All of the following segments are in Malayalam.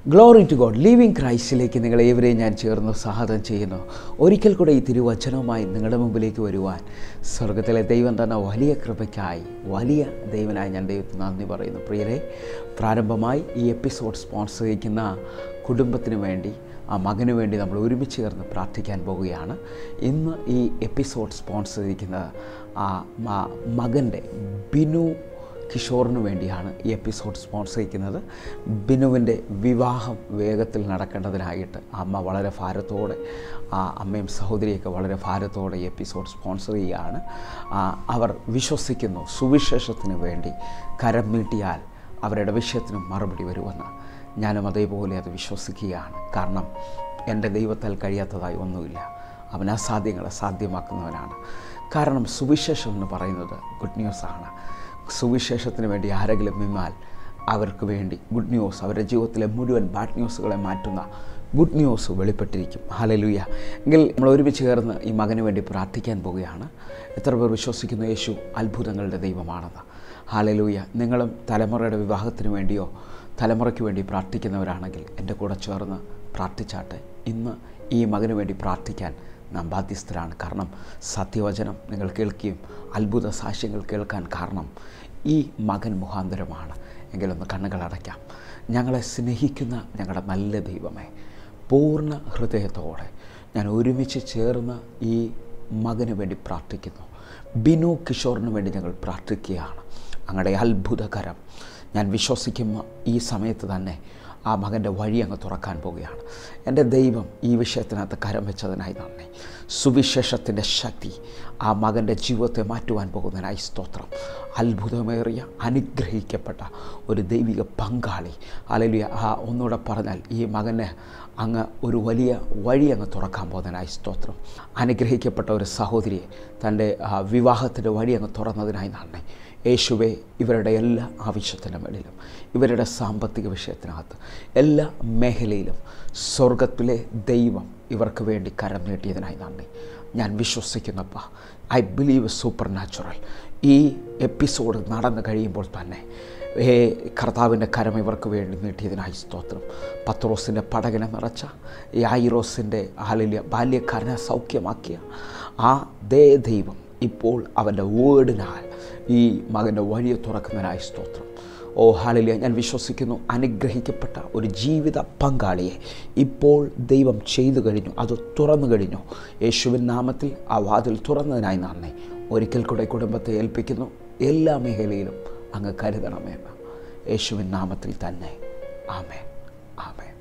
ഗ്ലോറി ടു ഗോഡ് ലിവിങ് ക്രൈസ്റ്റിലേക്ക് നിങ്ങളെ ഏവരെയും ഞാൻ ചേർന്ന് സ്വാഗതം ചെയ്യുന്നു ഒരിക്കൽ കൂടെ ഈ തിരുവചനവുമായി നിങ്ങളുടെ മുമ്പിലേക്ക് വരുവാൻ സ്വർഗത്തിലെ ദൈവം തന്ന വലിയ കൃപയ്ക്കായി വലിയ ദൈവനായി ഞാൻ ദൈവത്തിന് നന്ദി പറയുന്നു പ്രിയരെ പ്രാരംഭമായി ഈ എപ്പിസോഡ് സ്പോൺസർ ചെയ്യുന്ന കുടുംബത്തിന് വേണ്ടി ആ മകന് വേണ്ടി നമ്മൾ ഒരുമിച്ച് ചേർന്ന് പ്രാർത്ഥിക്കാൻ പോവുകയാണ് ഇന്ന് ഈ എപ്പിസോഡ് സ്പോൺസർ ചെയ്തിരിക്കുന്ന ആ മ- മകൻ്റെ ബിനു കിഷോറിന് വേണ്ടിയാണ് ഈ എപ്പിസോഡ് സ്പോൺസർ ചെയ്യുന്നത് ബിനുവിൻ്റെ വിവാഹം വേഗത്തിൽ നടക്കേണ്ടതിനായിട്ട് അമ്മ വളരെ ഭാരത്തോടെ ആ അമ്മയും സഹോദരിയൊക്കെ വളരെ ഭാരത്തോടെ ഈ എപ്പിസോഡ് സ്പോൺസർ ചെയ്യുകയാണ് ആ, അവർ വിശ്വസിക്കുന്നു സുവിശേഷത്തിന് വേണ്ടി കരം നീട്ടിയാൽ അവരുടെ വിഷയത്തിനും മറുപടി വരുമെന്ന് ഞാനും അതേപോലെ അത് വിശ്വസിക്കുകയാണ് കാരണം എൻ്റെ ദൈവത്താൽ കഴിയാത്തതായി ഒന്നുമില്ല അവൻ അസാധ്യങ്ങളെ സാധ്യമാക്കുന്നവനാണ് കാരണം സുവിശേഷം എന്ന് പറയുന്നത് ഗുഡ് ന്യൂസാണ് സുവിശേഷത്തിന് വേണ്ടി ആരെങ്കിലും നിന്നാൽ അവർക്ക് വേണ്ടി ഗുഡ് ന്യൂസ് അവരുടെ ജീവിതത്തിലെ മുഴുവൻ ബാഡ് ന്യൂസുകളെ മാറ്റുന്ന ഗുഡ് ന്യൂസ് വെളിപ്പെട്ടിരിക്കും ഹാലലൂയ എങ്കിൽ നമ്മൾ ഒരുമിച്ച് ചേർന്ന് ഈ മകന് വേണ്ടി പ്രാർത്ഥിക്കാൻ പോവുകയാണ് എത്ര പേർ വിശ്വസിക്കുന്ന യേശു അത്ഭുതങ്ങളുടെ ദൈവമാണെന്ന് ഹാലലൂയ നിങ്ങളും തലമുറയുടെ വിവാഹത്തിന് വേണ്ടിയോ തലമുറയ്ക്ക് വേണ്ടി പ്രാർത്ഥിക്കുന്നവരാണെങ്കിൽ എൻ്റെ കൂടെ ചേർന്ന് പ്രാർത്ഥിച്ചാട്ടെ ഇന്ന് ഈ മകന് വേണ്ടി പ്രാർത്ഥിക്കാൻ നാം ബാധ്യസ്ഥരാണ് കാരണം സത്യവചനം നിങ്ങൾ കേൾക്കുകയും അത്ഭുത സാക്ഷ്യങ്ങൾ കേൾക്കാൻ കാരണം ഈ മകൻ മുഖാന്തരമാണ് എങ്കിലൊന്ന് കണ്ണുകൾ അടയ്ക്കാം ഞങ്ങളെ സ്നേഹിക്കുന്ന ഞങ്ങളുടെ നല്ല ദൈവമേ പൂർണ്ണ ഹൃദയത്തോടെ ഞാൻ ഒരുമിച്ച് ചേർന്ന് ഈ മകന് വേണ്ടി പ്രാർത്ഥിക്കുന്നു ബിനു കിഷോറിന് വേണ്ടി ഞങ്ങൾ പ്രാർത്ഥിക്കുകയാണ് അങ്ങയുടെ അത്ഭുതകരം ഞാൻ വിശ്വസിക്കുന്ന ഈ സമയത്ത് തന്നെ ആ മകൻ്റെ വഴി അങ്ങ് തുറക്കാൻ പോവുകയാണ് എൻ്റെ ദൈവം ഈ വിഷയത്തിനകത്ത് കരം വെച്ചതിനായി നന്ദി സുവിശേഷത്തിൻ്റെ ശക്തി ആ മകൻ്റെ ജീവിതത്തെ മാറ്റുവാൻ പോകുന്നതിനായി സ്തോത്രം അത്ഭുതമേറിയ അനുഗ്രഹിക്കപ്പെട്ട ഒരു ദൈവിക പങ്കാളി അല്ലെങ്കിൽ ആ ഒന്നുകൂടെ പറഞ്ഞാൽ ഈ മകന് അങ്ങ് ഒരു വലിയ വഴി അങ്ങ് തുറക്കാൻ പോകുന്നതിനായി സ്തോത്രം അനുഗ്രഹിക്കപ്പെട്ട ഒരു സഹോദരിയെ തൻ്റെ ആ, വിവാഹത്തിൻ്റെ വഴി അങ്ങ് തുറന്നതിനായി നന്ദി യേശുവെ ഇവരുടെ എല്ലാ ആവശ്യത്തിൻ്റെ മേളിലും ഇവരുടെ സാമ്പത്തിക വിഷയത്തിനകത്ത് എല്ലാ മേഖലയിലും സ്വർഗത്തിലെ ദൈവം ഇവർക്ക് വേണ്ടി കരം നീട്ടിയതിനായി നന്ദി ഞാൻ വിശ്വസിക്കുന്നപ്പ ഐ ബിലീവ് സൂപ്പർ നാച്ചുറൽ ഈ എപ്പിസോഡ് നടന്നു കഴിയുമ്പോൾ തന്നെ ഏ കർത്താവിൻ്റെ കരം ഇവർക്ക് വേണ്ടി നീട്ടിയതിനായി സ്തോത്രം പത്രോസിൻ്റെ പടകിനെ നിറച്ച യായിറോസിൻ്റെ ഹാലിയ ബാല്യക്കാരനെ സൗഖ്യമാക്കിയ ആ ദേ ദൈവം ഇപ്പോൾ അവൻ്റെ വേർഡിനാൽ ഈ മകൻ്റെ വഴിയെ തുറക്കുന്നതിനായി സ്തോത്രം ഓ ഹാലിലിയ ഞാൻ വിശ്വസിക്കുന്നു അനുഗ്രഹിക്കപ്പെട്ട ഒരു ജീവിത പങ്കാളിയെ ഇപ്പോൾ ദൈവം ചെയ്തു കഴിഞ്ഞു അത് തുറന്നു കഴിഞ്ഞു യേശുവിൻ നാമത്തിൽ ആ വാതിൽ തുറന്നതിനായി നന്ദി ഒരിക്കൽ കൂടെ കുടുംബത്തെ ഏൽപ്പിക്കുന്നു എല്ലാ മേഖലയിലും അങ്ങ് കരുതണമെന്ന് യേശുവിൻ നാമത്തിൽ തന്നെ ആമേൻ ആമേൻ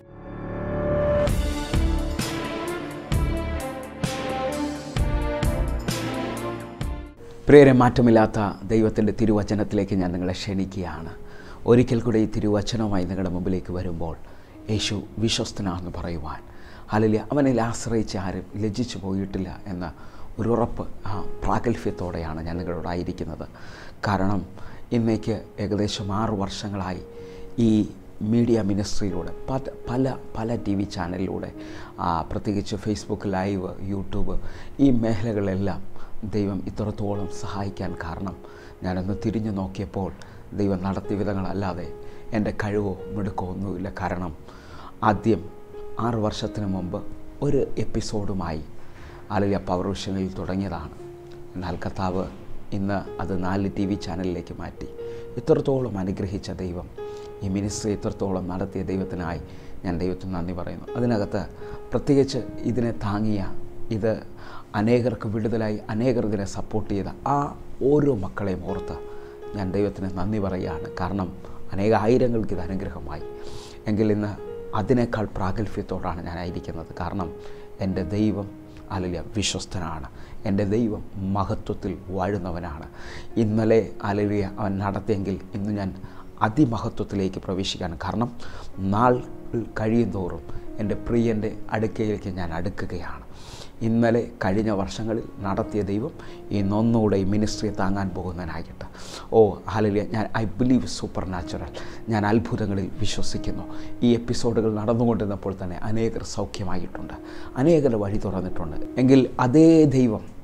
പ്രിയരെ മാറ്റമില്ലാത്ത ദൈവത്തിൻ്റെ തിരുവചനത്തിലേക്ക് ഞാൻ നിങ്ങളെ ക്ഷണിക്കുകയാണ് ഒരിക്കൽ കൂടെ ഈ തിരുവചനവുമായി നിങ്ങളുടെ മുമ്പിലേക്ക് വരുമ്പോൾ യേശു വിശ്വസ്തനാണെന്ന് പറയുവാൻ അല്ലെങ്കിൽ അവനിൽ ആശ്രയിച്ച് ആരും ലജ്ജിച്ചു പോയിട്ടില്ല എന്ന ഒരു ഉറപ്പ് ആ പ്രാഗൽഭ്യത്തോടെയാണ് ഞാൻ നിങ്ങളോടായിരിക്കുന്നത് കാരണം ഇന്നേക്ക് ഏകദേശം ആറു വർഷങ്ങളായി ഈ മീഡിയ മിനിസ്ട്രിയിലൂടെ പല പല പല ടി വി ചാനലിലൂടെ ആ, പ്രത്യേകിച്ച് ഫേസ്ബുക്ക് ലൈവ് യൂട്യൂബ് ഈ മേഖലകളെല്ലാം ദൈവം ഇത്രത്തോളം സഹായിക്കാൻ കാരണം ഞാനൊന്ന് തിരിഞ്ഞു നോക്കിയപ്പോൾ ദൈവം നടത്തിയ വിധങ്ങളല്ലാതെ എൻ്റെ കഴിവോ മിടുക്കോ ഒന്നുമില്ല കാരണം ആദ്യം ആറ് വർഷത്തിന് മുമ്പ് ഒരു എപ്പിസോഡുമായി ആലിയ പവർ വിഷനിൽ തുടങ്ങിയതാണ് എന്നാൽ കർത്താവ് ഇന്ന് അത് നാല് ടി വി ചാനലിലേക്ക് മാറ്റി ഇത്രത്തോളം അനുഗ്രഹിച്ച ദൈവം ഈ മിനിസ്ട്രി ഇത്രത്തോളം നടത്തിയ ദൈവത്തിനായി ഞാൻ ദൈവത്തിന് നന്ദി പറയുന്നു അതിനകത്ത് പ്രത്യേകിച്ച് ഇതിനെ താങ്ങിയ ഇത് അനേകർക്ക് വിടുതലായി അനേകർ ഇതിനെ സപ്പോർട്ട് ചെയ്ത ആ ഓരോ മക്കളെയും ഓർത്ത് ഞാൻ ദൈവത്തിന് നന്ദി പറയുകയാണ് കാരണം അനേക ആയിരങ്ങൾക്ക് ഇത് അനുഗ്രഹമായി എങ്കിൽ ഇന്ന് അതിനേക്കാൾ പ്രാഗൽഭ്യത്തോടാണ് ഞാനായിരിക്കുന്നത് കാരണം എൻ്റെ ദൈവം അലലിയ വിശ്വസ്തനാണ് എൻ്റെ ദൈവം മഹത്വത്തിൽ വാഴുന്നവനാണ് ഇന്നലെ അലലിയ അവൻ നടത്തിയെങ്കിൽ ഇന്ന് ഞാൻ അതിമഹത്വത്തിലേക്ക് പ്രവേശിക്കാൻ കാരണം നാൾ കഴിയും തോറും എൻ്റെ പ്രിയൻ്റെ അടുക്കയിലേക്ക് ഞാൻ അടുക്കുകയാണ് ഇന്നലെ കഴിഞ്ഞ വർഷങ്ങളിൽ നടത്തിയ ദൈവം ഇന്നൊന്നുകൂടെ ഈ മിനിസ്ട്രിയെ താങ്ങാൻ പോകുന്നതിനായിട്ട് ഓ ഹാലിയ ഞാൻ ഐ ബിലീവ് സൂപ്പർ നാച്ചുറൽ ഞാൻ അത്ഭുതങ്ങളിൽ വിശ്വസിക്കുന്നു ഈ എപ്പിസോഡുകൾ നടന്നുകൊണ്ടിരുന്നപ്പോൾ തന്നെ അനേകർ സൗഖ്യമായിട്ടുണ്ട് അനേകർ വഴി തുറന്നിട്ടുണ്ട് എങ്കിൽ അതേ ദൈവം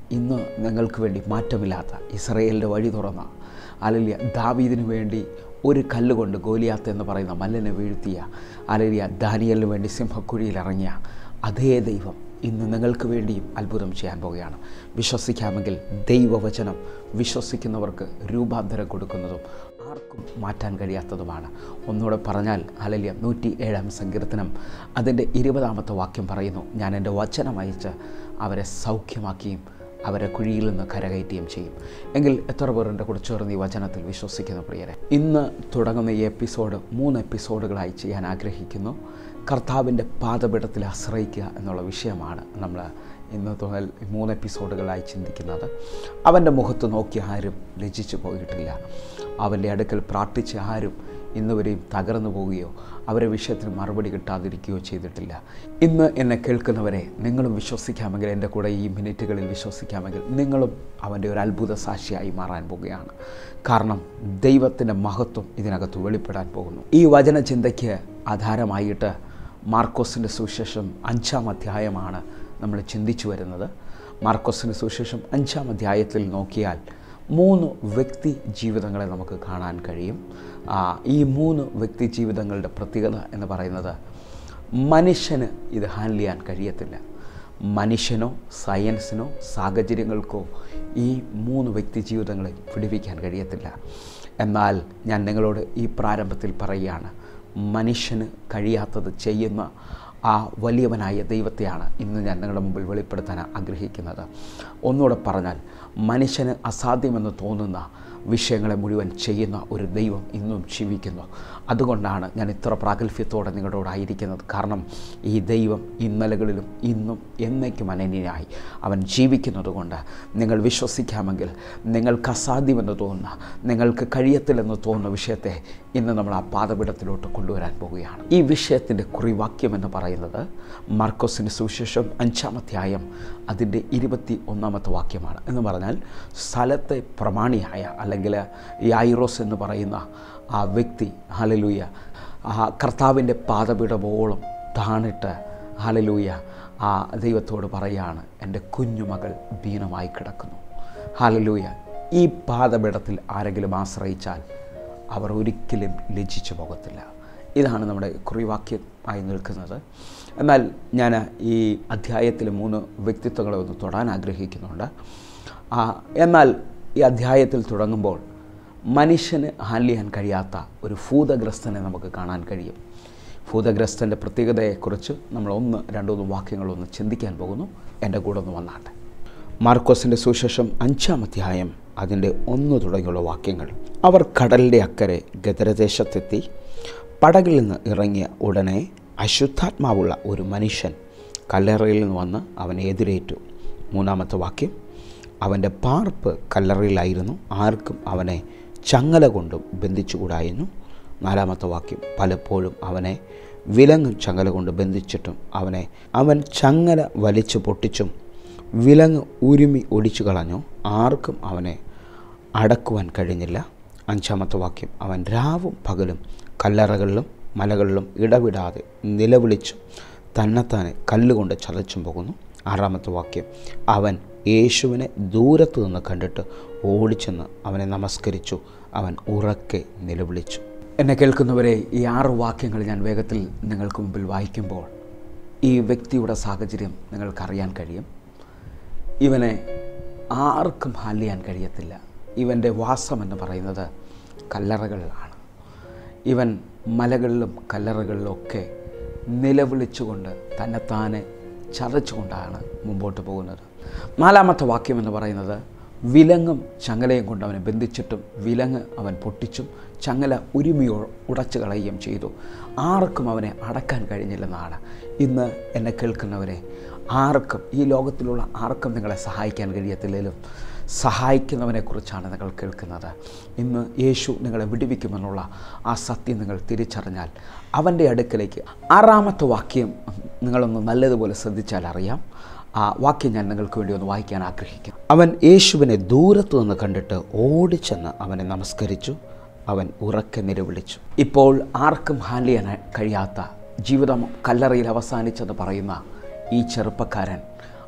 ഇന്ന് നിങ്ങൾക്ക് വേണ്ടി മാറ്റമില്ലാത്ത ഇസ്രയേലിൻ്റെ വഴി തുറന്ന അലലിയ ദാവീദിനു വേണ്ടി ഒരു കല്ലുകൊണ്ട് ഗോലിയാത്ത് എന്ന് പറയുന്ന മല്ലനെ വീഴ്ത്തിയ അലലിയ ദാനിയലിന് വേണ്ടി സിംഹക്കുഴിയിൽ ഇറങ്ങിയ അതേ ദൈവം ഇന്ന് നിങ്ങൾക്ക് വേണ്ടിയും അത്ഭുതം ചെയ്യാൻ പോവുകയാണ് വിശ്വസിക്കാമെങ്കിൽ ദൈവവചനം വിശ്വസിക്കുന്നവർക്ക് രൂപാന്തരം കൊടുക്കുന്നതും ആർക്കും മാറ്റാൻ കഴിയാത്തതുമാണ് ഒന്നുകൂടെ പറഞ്ഞാൽ അലലിയ നൂറ്റി ഏഴാം സങ്കീർത്തനം അതിൻ്റെ ഇരുപതാമത്തെ വാക്യം പറയുന്നു ഞാൻ എൻ്റെ വചനം അയച്ച് അവരെ സൗഖ്യമാക്കിയും അവരെ കുഴിയിൽ നിന്ന് കരകയറ്റുകയും ചെയ്യും എങ്കിൽ എത്ര പേർ എൻ്റെ കൂടെ ചേർന്ന് ഈ വചനത്തിൽ വിശ്വസിക്കുന്ന പ്രിയരെ ഇന്ന് തുടങ്ങുന്ന ഈ എപ്പിസോഡ് മൂന്ന് എപ്പിസോഡുകളായി ചെയ്യാൻ ആഗ്രഹിക്കുന്നു കർത്താവിൻ്റെ പാദപീഠത്തിൽ ആശ്രയിക്കുക എന്നുള്ള വിഷയമാണ് നമ്മൾ ഇന്ന് മുതൽ മൂന്ന് എപ്പിസോഡുകളായി ചിന്തിക്കുന്നത് അവൻ്റെ മുഖത്ത് നോക്കി ആരും ലജിച്ചു പോയിട്ടില്ല അവൻ്റെ അടുക്കൽ പ്രാർത്ഥിച്ച് ആരും ഇന്നുവരെയും തകർന്നു പോവുകയോ അവരെ വിഷയത്തിന് മറുപടി കിട്ടാതിരിക്കുകയോ ചെയ്തിട്ടില്ല ഇന്ന് എന്നെ കേൾക്കുന്നവരെ നിങ്ങളും വിശ്വസിക്കാമെങ്കിൽ എൻ്റെ കൂടെ ഈ മിനിറ്റുകളിൽ വിശ്വസിക്കാമെങ്കിൽ നിങ്ങളും അവൻ്റെ ഒരു അത്ഭുത സാക്ഷിയായി മാറാൻ പോവുകയാണ് കാരണം ദൈവത്തിൻ്റെ മഹത്വം ഇതിനകത്ത് വെളിപ്പെടാൻ പോകുന്നു ഈ വചന ചിന്തയ്ക്ക് ആധാരമായിട്ട് മാർക്കോസിൻ്റെ സുവിശേഷം അഞ്ചാം അധ്യായമാണ് നമ്മൾ ചിന്തിച്ചു വരുന്നത് മാർക്കോസിൻ്റെ സുവിശേഷം അഞ്ചാം അധ്യായത്തിൽ നോക്കിയാൽ മൂന്ന് വ്യക്തി ജീവിതങ്ങളെ നമുക്ക് കാണാൻ കഴിയും ഈ മൂന്ന് വ്യക്തി ജീവിതങ്ങളുടെ പ്രത്യേകത എന്ന് പറയുന്നത് മനുഷ്യന് ഇത് ഹാൻഡിൽ ചെയ്യാൻ കഴിയത്തില്ല മനുഷ്യനോ സയൻസിനോ സാഹചര്യങ്ങൾക്കോ ഈ മൂന്ന് വ്യക്തി ജീവിതങ്ങളെ പിടിപ്പിക്കാൻ കഴിയത്തില്ല എന്നാൽ ഞാൻ നിങ്ങളോട് ഈ പ്രാരംഭത്തിൽ പറയുകയാണ് മനുഷ്യന് കഴിയാത്തത് ചെയ്യുന്ന ആ വലിയവനായ ദൈവത്തെയാണ് ഇന്ന് ഞാൻ നിങ്ങളുടെ മുമ്പിൽ വെളിപ്പെടുത്താൻ ആഗ്രഹിക്കുന്നത് ഒന്നുകൂടെ പറഞ്ഞാൽ മനുഷ്യന് അസാധ്യമെന്ന് തോന്നുന്ന വിഷയങ്ങളെ മുഴുവൻ ചെയ്യുന്ന ഒരു ദൈവം ഇന്നും ജീവിക്കുന്നു അതുകൊണ്ടാണ് ഞാൻ ഇത്ര പ്രാഗൽഭ്യത്തോടെ നിങ്ങളോടായിരിക്കുന്നത് കാരണം ഈ ദൈവം ഇന്നലകളിലും ഇന്നും എന്നേക്കും അനന്യനായി അവൻ ജീവിക്കുന്നത് കൊണ്ട് നിങ്ങൾ വിശ്വസിക്കാമെങ്കിൽ നിങ്ങൾക്ക് അസാധ്യമെന്ന് തോന്നുന്ന നിങ്ങൾക്ക് കഴിയത്തില്ലെന്ന് തോന്നുന്ന വിഷയത്തെ ഇന്ന് നമ്മൾ ആ പാതപിടത്തിലോട്ട് കൊണ്ടുവരാൻ പോവുകയാണ് ഈ വിഷയത്തിൻ്റെ കുറിവാക്യം എന്ന് പറയുന്നത് മാർക്കോസിൻ്റെ സുവിശേഷം അഞ്ചാമധ്യായം അതിൻ്റെ ഇരുപത്തി ഒന്നാമത്തെ വാക്യമാണ് എന്ന് പറഞ്ഞാൽ സ്ഥലത്തെ പ്രമാണിയായ അല്ലെങ്കിൽ യായിറോസ് എന്ന് പറയുന്ന ആ വ്യക്തി ഹലലൂയ ആ കർത്താവിൻ്റെ പാതപീഠമോളം താണിട്ട് ഹലലൂയ ആ ദൈവത്തോട് പറയാണ് എൻ്റെ കുഞ്ഞുമകൾ ദീനമായി കിടക്കുന്നു ഹലലൂയ ഈ പാതപീഠത്തിൽ ആരെങ്കിലും ആശ്രയിച്ചാൽ അവർ ഒരിക്കലും ലജിച്ചു പോകത്തില്ല ഇതാണ് നമ്മുടെ കുറിവാക്യമായി നിൽക്കുന്നത് എന്നാൽ ഞാൻ ഈ അധ്യായത്തിൽ മൂന്ന് വ്യക്തിത്വങ്ങളെ ഒന്ന് തൊടാൻ ആഗ്രഹിക്കുന്നുണ്ട് എന്നാൽ ഈ അധ്യായത്തിൽ തുടങ്ങുമ്പോൾ മനുഷ്യന് ഹാൻഡിൽ ചെയ്യാൻ കഴിയാത്ത ഒരു ഭൂതഗ്രസ്തനെ നമുക്ക് കാണാൻ കഴിയും ഭൂതഗ്രസ്തൻ്റെ പ്രത്യേകതയെക്കുറിച്ച് നമ്മൾ ഒന്ന് രണ്ടൂന്ന് വാക്യങ്ങളൊന്ന് ചിന്തിക്കാൻ പോകുന്നു എൻ്റെ കൂടെ ഒന്ന് വന്നാട്ടെ മാർക്കോസിൻ്റെ സുശേഷം അഞ്ചാം അധ്യായം അതിൻ്റെ ഒന്ന് തുടങ്ങിയുള്ള വാക്യങ്ങൾ അവർ കടലിൻ്റെ അക്കരെ ഗദരദേശത്തെത്തി പടകിൽ നിന്ന് ഇറങ്ങിയ ഉടനെ അശുദ്ധാത്മാവുള്ള ഒരു മനുഷ്യൻ കല്ലറയിൽ നിന്ന് വന്ന് അവനെ എതിരേറ്റു മൂന്നാമത്തെ വാക്യം അവൻ്റെ പാർപ്പ് കല്ലറയിലായിരുന്നു ആർക്കും അവനെ ചങ്ങല കൊണ്ടും ബന്ധിച്ചുകൂടായിരുന്നു നാലാമത്തെ വാക്യം പലപ്പോഴും അവനെ വിലങ്ങ് ചങ്ങല കൊണ്ട് ബന്ധിച്ചിട്ടും അവനെ അവൻ ചങ്ങല വലിച്ചു പൊട്ടിച്ചും വിലങ്ങ് ഉരുമി ഒടിച്ചു കളഞ്ഞു ആർക്കും അവനെ അടക്കുവാൻ കഴിഞ്ഞില്ല അഞ്ചാമത്തെ വാക്യം അവൻ രാവും പകലും കല്ലറകളിലും മലകളിലും ഇടവിടാതെ നിലവിളിച്ചും തന്നെത്താനെ കല്ലുകൊണ്ട് ചതച്ചും പോകുന്നു ആറാമത്തെ വാക്യം അവൻ യേശുവിനെ ദൂരത്തു നിന്ന് കണ്ടിട്ട് ഓടിച്ചെന്ന് അവനെ നമസ്കരിച്ചു അവൻ ഉറക്കെ നിലവിളിച്ചു എന്നെ കേൾക്കുന്നവരെ ഈ ആറ് വാക്യങ്ങൾ ഞാൻ വേഗത്തിൽ നിങ്ങൾക്ക് മുമ്പിൽ വായിക്കുമ്പോൾ ഈ വ്യക്തിയുടെ സാഹചര്യം നിങ്ങൾക്കറിയാൻ കഴിയും ഇവനെ ആർക്കും ഹാൻഡിൽ ചെയ്യാൻ കഴിയത്തില്ല ഇവൻ്റെ വാസം എന്ന് പറയുന്നത് കല്ലറകളിലാണ് ഇവൻ മലകളിലും കല്ലറകളിലും ഒക്കെ നിലവിളിച്ചുകൊണ്ട് തന്നെത്താനെ ചതച്ചുകൊണ്ടാണ് മുമ്പോട്ട് പോകുന്നത് നാലാമത്തെ വാക്യം എന്ന് പറയുന്നത് വിലങ്ങും ചങ്ങലയും കൊണ്ട് അവനെ ബന്ധിച്ചിട്ടും വിലങ്ങ് അവൻ പൊട്ടിച്ചും ചങ്ങല ഉരുമിയോ ഉടച്ചു കളയുകയും ചെയ്തു ആർക്കും അവനെ അടക്കാൻ കഴിഞ്ഞില്ലെന്നാണ് ഇന്ന് എന്നെ കേൾക്കുന്നവരെ ആർക്കും ഈ ലോകത്തിലുള്ള ആർക്കും നിങ്ങളെ സഹായിക്കാൻ കഴിയത്തില്ലെങ്കിലും സഹായിക്കുന്നവനെക്കുറിച്ചാണ് നിങ്ങൾ കേൾക്കുന്നത് ഇന്ന് യേശു നിങ്ങളെ വിടുവിക്കുമെന്നുള്ള ആ സത്യം നിങ്ങൾ തിരിച്ചറിഞ്ഞാൽ അവൻ്റെ അടുക്കലേക്ക് ആറാമത്തെ വാക്യം നിങ്ങളൊന്ന് നല്ലതുപോലെ ശ്രദ്ധിച്ചാൽ അറിയാം ആ വാക്യം ഞാൻ നിങ്ങൾക്ക് വേണ്ടി ഒന്ന് വായിക്കാൻ ആഗ്രഹിക്കുന്നു അവൻ യേശുവിനെ ദൂരത്തു നിന്ന് കണ്ടിട്ട് ഓടിച്ചെന്ന് അവനെ നമസ്കരിച്ചു അവൻ ഉറക്കെ നിലവിളിച്ചു ഇപ്പോൾ ആർക്കും ഹാൻഡിൽ ചെയ്യാൻ കഴിയാത്ത ജീവിതം കല്ലറയിൽ അവസാനിച്ചെന്ന് പറയുന്ന ഈ ചെറുപ്പക്കാരൻ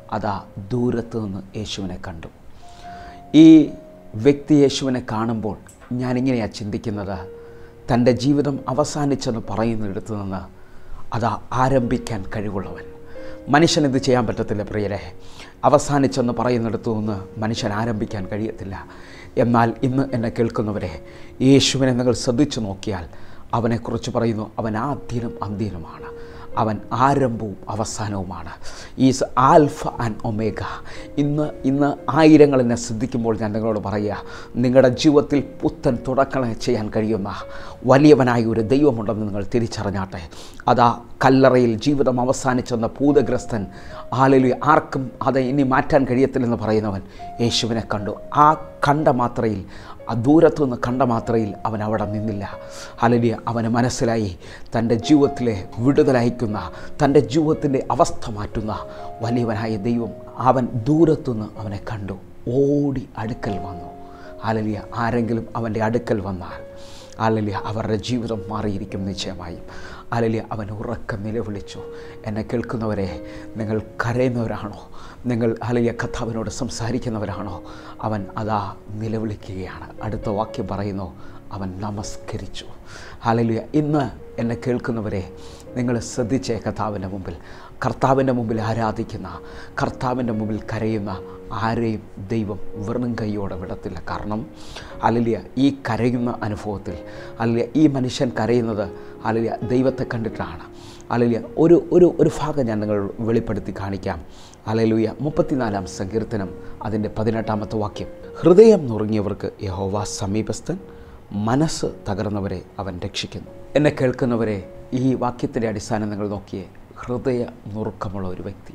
അതാ ദൂരത്ത് നിന്ന് യേശുവിനെ കണ്ടു ഈ വ്യക്തി യേശുവിനെ കാണുമ്പോൾ ഞാനിങ്ങനെയാണ് ചിന്തിക്കുന്നത് തൻ്റെ ജീവിതം അവസാനിച്ചെന്ന് പറയുന്നിടത്ത് നിന്ന് അതാ ആരംഭിക്കാൻ കഴിവുള്ളവൻ മനുഷ്യനിത് ചെയ്യാൻ പറ്റത്തില്ല പ്രിയരെ അവസാനിച്ചെന്ന് പറയുന്നിടത്തു നിന്ന് മനുഷ്യൻ ആരംഭിക്കാൻ കഴിയത്തില്ല എന്നാൽ ഇന്ന് എന്നെ കേൾക്കുന്നവരെ യേശുവിനെ നിങ്ങൾ ശ്രദ്ധിച്ചു നോക്കിയാൽ അവനെക്കുറിച്ച് പറയുന്നു അവൻ ആദ്യനും അന്ത്യനുമാണ് അവൻ ആരംഭവും അവസാനവുമാണ് ഈസ് ആൽഫ ആൻഡ് ഒമേഗ ഇന്ന് ഇന്ന് ആയിരങ്ങൾ എന്നെ ശ്രദ്ധിക്കുമ്പോൾ ഞാൻ നിങ്ങളോട് പറയുക നിങ്ങളുടെ ജീവിതത്തിൽ പുത്തൻ തുടക്കം ചെയ്യാൻ കഴിയുന്ന വലിയവനായ ഒരു ദൈവമുണ്ടെന്ന് നിങ്ങൾ തിരിച്ചറിഞ്ഞാട്ടെ അതാ കല്ലറയിൽ ജീവിതം അവസാനിച്ചെന്ന ഭൂതഗ്രസ്തൻ ആളിൽ ആർക്കും അത് ഇനി മാറ്റാൻ കഴിയത്തില്ലെന്ന് പറയുന്നവൻ യേശുവിനെ കണ്ടു ആ കണ്ട മാത്രയിൽ ആ ദൂരത്തു നിന്ന് കണ്ട മാത്രയിൽ അവൻ അവിടെ നിന്നില്ല അലലിയ അവന് മനസ്സിലായി തൻ്റെ ജീവിതത്തിലെ വിടുതലയക്കുന്ന തൻ്റെ ജീവിതത്തിൻ്റെ അവസ്ഥ മാറ്റുന്ന വലിയവനായ ദൈവം അവൻ ദൂരത്തുനിന്ന് അവനെ കണ്ടു ഓടി അടുക്കൽ വന്നു അലലിയ ആരെങ്കിലും അവൻ്റെ അടുക്കൽ വന്നാൽ അലലിയ അവരുടെ ജീവിതം മാറിയിരിക്കും നിശ്ചയമായും അലലിയ അവൻ ഉറക്കം നിലവിളിച്ചു എന്നെ കേൾക്കുന്നവരെ നിങ്ങൾ കരയുന്നവരാണോ നിങ്ങൾ അലലിയ കഥാവിനോട് സംസാരിക്കുന്നവരാണോ അവൻ അതാ നിലവിളിക്കുകയാണ് അടുത്ത വാക്യം പറയുന്നു അവൻ നമസ്കരിച്ചു അലലിയ ഇന്ന് എന്നെ കേൾക്കുന്നവരെ നിങ്ങൾ ശ്രദ്ധിച്ചേ കർത്താവിൻ്റെ മുമ്പിൽ കർത്താവിൻ്റെ മുമ്പിൽ ആരാധിക്കുന്ന കർത്താവിൻ്റെ മുമ്പിൽ കരയുന്ന ആരെയും ദൈവം വെറും കൈയോടെ വിടത്തില്ല കാരണം അലലിയ ഈ കരയുന്ന അനുഭവത്തിൽ അലലിയ ഈ മനുഷ്യൻ കരയുന്നത് അലലിയ ദൈവത്തെ കണ്ടിട്ടാണ് അലലിയ ഒരു ഒരു ഒരു ഭാഗം ഞാൻ നിങ്ങൾ വെളിപ്പെടുത്തി കാണിക്കാം അലലുയ മുപ്പത്തിനാലാം സങ്കീർത്തനം അതിൻ്റെ പതിനെട്ടാമത്തെ വാക്യം ഹൃദയം നുറുങ്ങിയവർക്ക് യഹോവ സമീപസ്ഥൻ മനസ്സ് തകർന്നവരെ അവൻ രക്ഷിക്കുന്നു എന്നെ കേൾക്കുന്നവരെ ഈ വാക്യത്തിൻ്റെ അടിസ്ഥാനം നിങ്ങൾ നോക്കിയേ ഹൃദയ നുറുക്കമുള്ള ഒരു വ്യക്തി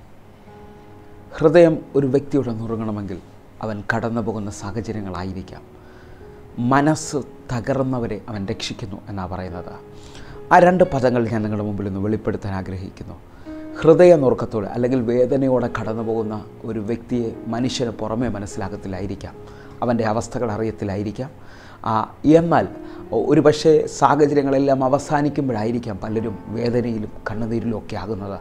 ഹൃദയം ഒരു വ്യക്തിയുടെ നുറുങ്ങണമെങ്കിൽ അവൻ കടന്നു പോകുന്ന സാഹചര്യങ്ങളായിരിക്കാം മനസ്സ് തകർന്നവരെ അവൻ രക്ഷിക്കുന്നു എന്നാണ് പറയുന്നത് ആ രണ്ട് പദങ്ങൾ ഞാൻ നിങ്ങളുടെ മുമ്പിൽ നിന്ന് വെളിപ്പെടുത്താൻ ആഗ്രഹിക്കുന്നു ഹൃദയ നുറുക്കത്തോടെ അല്ലെങ്കിൽ വേദനയോടെ കടന്നു പോകുന്ന ഒരു വ്യക്തിയെ മനുഷ്യന് പുറമേ മനസ്സിലാകത്തില്ലായിരിക്കാം അവൻ്റെ അവസ്ഥകൾ അറിയത്തില്ലായിരിക്കാം ആ, എന്നാൽ ഒരു പക്ഷേ സാഹചര്യങ്ങളെല്ലാം അവസാനിക്കുമ്പോഴായിരിക്കാം പലരും വേദനയിലും കണ്ണുനീരിലും ഒക്കെ ആകുന്നത്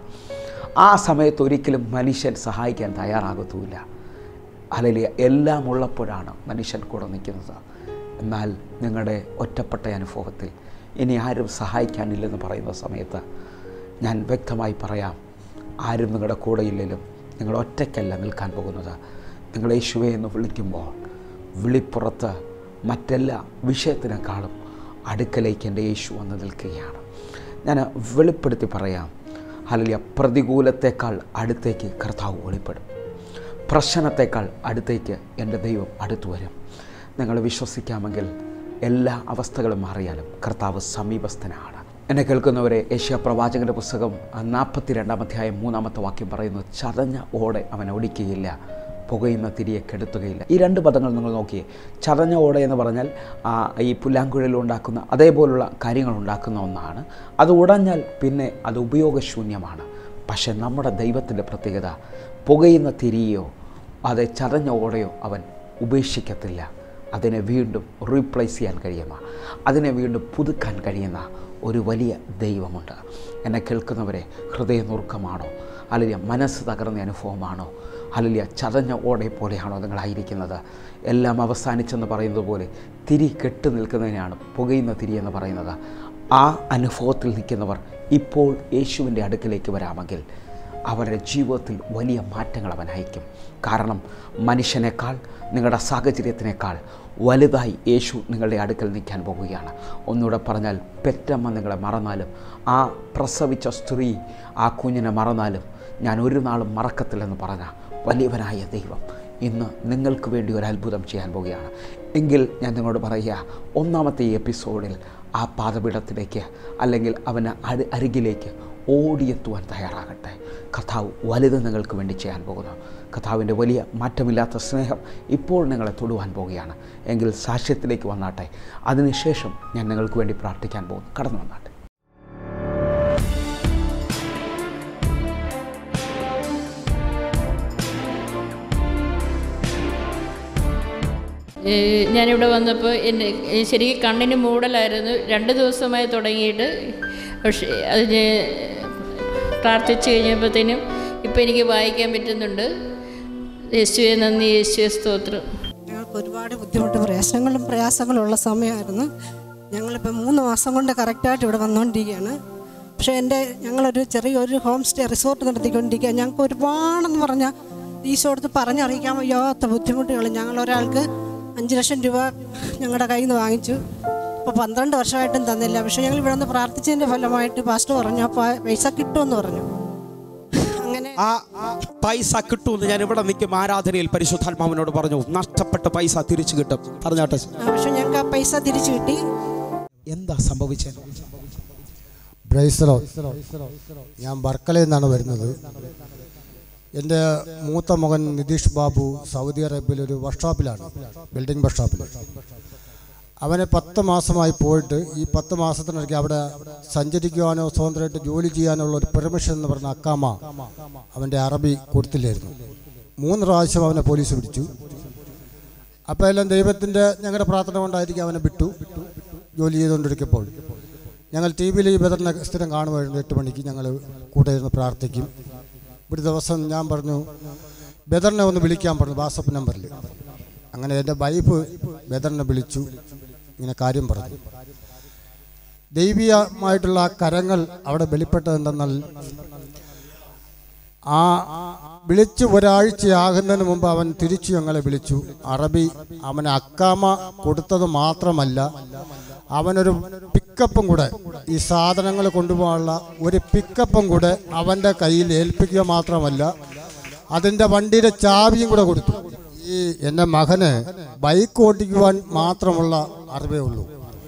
ആ സമയത്ത് ഒരിക്കലും മനുഷ്യൻ സഹായിക്കാൻ തയ്യാറാകത്തുമില്ല അല്ലെങ്കിൽ എല്ലാം ഉള്ളപ്പോഴാണ് മനുഷ്യൻ കൂടെ നിൽക്കുന്നത് എന്നാൽ നിങ്ങളുടെ ഒറ്റപ്പെട്ട അനുഭവത്തിൽ ഇനി ആരും സഹായിക്കാനില്ലെന്ന് പറയുന്ന സമയത്ത് ഞാൻ വ്യക്തമായി പറയാം ആരും നിങ്ങളുടെ കൂടെ ഇല്ലെങ്കിലും നിങ്ങൾ ഒറ്റയ്ക്കല്ല നിൽക്കാൻ പോകുന്നത് നിങ്ങൾ യേശുവെ എന്ന് വിളിക്കുമ്പോൾ വിളിപ്പുറത്ത് മറ്റെല്ലാ വിഷയത്തിനേക്കാളും അടുക്കലേക്ക് എൻ്റെ യേശു വന്ന് നിൽക്കുകയാണ് ഞാൻ വെളിപ്പെടുത്തി പറയാം അല്ലെങ്കിൽ പ്രതികൂലത്തേക്കാൾ അടുത്തേക്ക് കർത്താവ് വെളിപ്പെടും പ്രശ്നത്തേക്കാൾ അടുത്തേക്ക് എൻ്റെ ദൈവം അടുത്തു വരും നിങ്ങൾ വിശ്വസിക്കാമെങ്കിൽ എല്ലാ അവസ്ഥകളും മാറിയാലും കർത്താവ് സമീപസ്ഥനാണ് എന്നെ കേൾക്കുന്നവരെ ഏഷ്യ പ്രവാചകൻ്റെ പുസ്തകം നാൽപ്പത്തി രണ്ടാം അധ്യായം മൂന്നാമത്തെ വാക്യം പറയുന്നു ചതഞ്ഞ ഓടെ അവൻ ഓടിക്കുകയില്ല പുകയുന്ന തിരിയെ കെടുത്തുകയില്ല ഈ രണ്ട് പദങ്ങൾ നിങ്ങൾ നോക്കിയേ ചതഞ്ഞ ഓട എന്ന് പറഞ്ഞാൽ ആ, ഈ പുല്ലാങ്കുഴൽ ഉണ്ടാക്കുന്ന അതേപോലുള്ള കാര്യങ്ങൾ ഉണ്ടാക്കുന്ന ഒന്നാണ് അത് ഉടഞ്ഞാൽ പിന്നെ അത് ഉപയോഗശൂന്യമാണ് പക്ഷേ നമ്മുടെ ദൈവത്തിൻ്റെ പ്രത്യേകത പുകയുന്ന തിരിയോ അത് ചതഞ്ഞ ഓടയോ അവൻ ഉപേക്ഷിക്കത്തില്ല അതിനെ വീണ്ടും റീപ്ലേസ് ചെയ്യാൻ കഴിയുന്ന അതിനെ വീണ്ടും പുതുക്കാൻ കഴിയുന്ന ഒരു വലിയ ദൈവമുണ്ട് എന്നെ കേൾക്കുന്നവരെ ഹൃദയനുറുക്കമാണോ അല്ലെങ്കിൽ മനസ്സ് തകർന്ന അനുഭവമാണോ അല്ലെങ്കിൽ ചതഞ്ഞ ഓടെ പോലെയാണോ നിങ്ങളായിരിക്കുന്നത് എല്ലാം അവസാനിച്ചെന്ന് പറയുന്നത് പോലെ തിരി കെട്ട് നിൽക്കുന്നതിനാണ് പുകയുന്ന തിരി എന്ന് പറയുന്നത് ആ അനുഭവത്തിൽ നിൽക്കുന്നവർ ഇപ്പോൾ യേശുവിൻ്റെ അടുക്കിലേക്ക് വരാമെങ്കിൽ അവരുടെ ജീവിതത്തിൽ വലിയ മാറ്റങ്ങൾ അവൻ അയക്കും കാരണം മനുഷ്യനേക്കാൾ നിങ്ങളുടെ സാഹചര്യത്തിനേക്കാൾ വലുതായി യേശു നിങ്ങളുടെ അടുക്കൽ നിൽക്കാൻ പോകുകയാണ് ഒന്നുകൂടെ പറഞ്ഞാൽ പെറ്റമ്മ നിങ്ങളെ മറന്നാലും ആ പ്രസവിച്ച സ്ത്രീ ആ കുഞ്ഞിനെ മറന്നാലും ഞാൻ ഒരു നാളും മറക്കത്തില്ലെന്ന് പറഞ്ഞ വലിയവനായ ദൈവം ഇന്ന് നിങ്ങൾക്ക് വേണ്ടി ഒരു അത്ഭുതം ചെയ്യാൻ പോവുകയാണ് എങ്കിൽ ഞാൻ നിങ്ങളോട് പറയുക ഒന്നാമത്തെ ഈ എപ്പിസോഡിൽ ആ പാതപീഠത്തിലേക്ക് അല്ലെങ്കിൽ അവന് അരി അരികിലേക്ക് ഓടിയെത്തുവാൻ തയ്യാറാകട്ടെ കഥാവ് വലുത് നിങ്ങൾക്ക് വേണ്ടി ചെയ്യാൻ പോകുന്നു കഥാവിൻ്റെ വലിയ മാറ്റമില്ലാത്ത സ്നേഹം ഇപ്പോൾ നിങ്ങളെ തൊടുവാൻ പോവുകയാണ് എങ്കിൽ സാക്ഷ്യത്തിലേക്ക് വന്നാട്ടെ അതിനുശേഷം ഞാൻ നിങ്ങൾക്ക് വേണ്ടി പ്രാർത്ഥിക്കാൻ പോകുന്നു കടന്നു വന്നാട്ടെ ഏ, ഞാനിവിടെ വന്നപ്പോൾ എൻ്റെ ഏ, ശരിക്കും കണ്ണിന് മൂടലായിരുന്നു രണ്ട് ദിവസമായി തുടങ്ങിയിട്ട് പക്ഷേ അതിന് പ്രാർത്ഥിച്ചു കഴിഞ്ഞപ്പോഴത്തേനും ഇപ്പം എനിക്ക് വായിക്കാൻ പറ്റുന്നുണ്ട് യേശുവെ നന്ദി യേശുവെ സ്തോത്രം ഞങ്ങൾക്ക് ഒരുപാട് ബുദ്ധിമുട്ട് പ്രയാസങ്ങളും പ്രയാസങ്ങളും ഉള്ള സമയമായിരുന്നു ഞങ്ങളിപ്പോൾ മൂന്ന് മാസം കൊണ്ട് കറക്റ്റായിട്ട് ഇവിടെ വന്നുകൊണ്ടിരിക്കുകയാണ് പക്ഷേ എൻ്റെ ഞങ്ങളൊരു ചെറിയൊരു ഹോം സ്റ്റേ റിസോർട്ട് നടത്തിക്കൊണ്ടിരിക്കുക ഞങ്ങൾക്ക് ഒരുപാടെന്ന് പറഞ്ഞാൽ ഈശോ അടുത്ത് പറഞ്ഞറിയിക്കാൻ വയ്യാത്ത ബുദ്ധിമുട്ടുകൾ ഞങ്ങൾ ഒരാൾക്ക് അഞ്ച് ലക്ഷം രൂപ ഞങ്ങളുടെ കയ്യിൽ നിന്ന് വാങ്ങിച്ചു ഇപ്പോൾ പന്ത്രണ്ട് വർഷമായിട്ടും തന്നില്ല പക്ഷേ ഞങ്ങൾ ഇവിടെ നിന്ന് പ്രാർത്ഥിച്ചതിൻ്റെ ഫലമായിട്ട് പാസ്റ്റർ പറഞ്ഞു അപ്പോൾ പൈസ കിട്ടുമെന്ന് പറഞ്ഞു അങ്ങനെ ആ പൈസ കിട്ടുമെന്ന് ഞാൻ ഇവിടെ നിൽക്കും ആരാധനയിൽ പരിശുദ്ധാത്മാവിനോട് പറഞ്ഞു നഷ്ടപ്പെട്ട പൈസ തിരിച്ചു കിട്ടും പറഞ്ഞാട്ടെ ആ, പക്ഷേ ഞങ്ങൾക്ക് ആ പൈസ തിരിച്ചു കിട്ടി എന്താ സംഭവിച്ചത് ബ്രൈസറോ ഞാൻ വർക്കലയിൽ നിന്നാണ് വരുന്നത് എൻ്റെ മൂത്ത മകൻ നിതീഷ് ബാബു സൗദി അറേബ്യയിൽ ഒരു വർക്ക്ഷോപ്പിലാണ് ബിൽഡിംഗ് വർക്ക്ഷോപ്പിൽ അവനെ പത്ത് മാസമായി പോയിട്ട് ഈ പത്ത് മാസത്തിനിടയ്ക്ക് അവിടെ സഞ്ചരിക്കുവാനോ സ്വതന്ത്രമായിട്ട് ജോലി ചെയ്യാനോ ഉള്ള ഒരു പെർമിഷൻ എന്ന് പറഞ്ഞ അക്കാമ അവൻ്റെ അറബി കൊടുത്തില്ലായിരുന്നു മൂന്ന് പ്രാവശ്യം അവനെ പോലീസ് പിടിച്ചു അപ്പോൾ എല്ലാം ദൈവത്തിൻ്റെ ഞങ്ങളുടെ പ്രാർത്ഥന കൊണ്ടായിരിക്കും അവനെ വിട്ടു ജോലി ചെയ്തുകൊണ്ടിരിക്കുമ്പോൾ ഞങ്ങൾ ടി വിയിൽ ഈ ബദറിനെ സ്ഥിരം കാണുമായിരുന്നു എട്ട് മണിക്ക് ഞങ്ങൾ കൂടെ ഇരുന്ന് പ്രാർത്ഥിക്കും ഒരു ദിവസം ഞാൻ പറഞ്ഞു ബദറിനെ ഒന്ന് വിളിക്കാൻ പറഞ്ഞു വാട്സപ്പ് നമ്പറിൽ അങ്ങനെ എൻ്റെ വൈഫ് ബദറിനെ വിളിച്ചു ഇങ്ങനെ കാര്യം പറഞ്ഞു ദൈവീയമായിട്ടുള്ള ആ കരങ്ങൾ അവിടെ വെളിപ്പെട്ടതെന്തെന്നാൽ ആ വിളിച്ച് ഒരാഴ്ചയാകുന്നതിന് മുമ്പ് അവൻ തിരിച്ചു ഞങ്ങളെ വിളിച്ചു അറബി അവന് അക്കാമ കൊടുത്തത് മാത്രമല്ല അവനൊരു പിക്കപ്പും കൂടെ ഈ സാധനങ്ങൾ കൊണ്ടുപോകാനുള്ള ഒരു പിക്കപ്പും കൂടെ അവൻ്റെ കയ്യിൽ ഏൽപ്പിക്കുക മാത്രമല്ല അതിൻ്റെ വണ്ടിയുടെ ചാവിയും കൂടെ കൊടുത്തു ഈ എൻ്റെ മകന് ബൈക്ക് ഓടിക്കുവാൻ മാത്രമുള്ള അറിവേ ഉള്ളൂ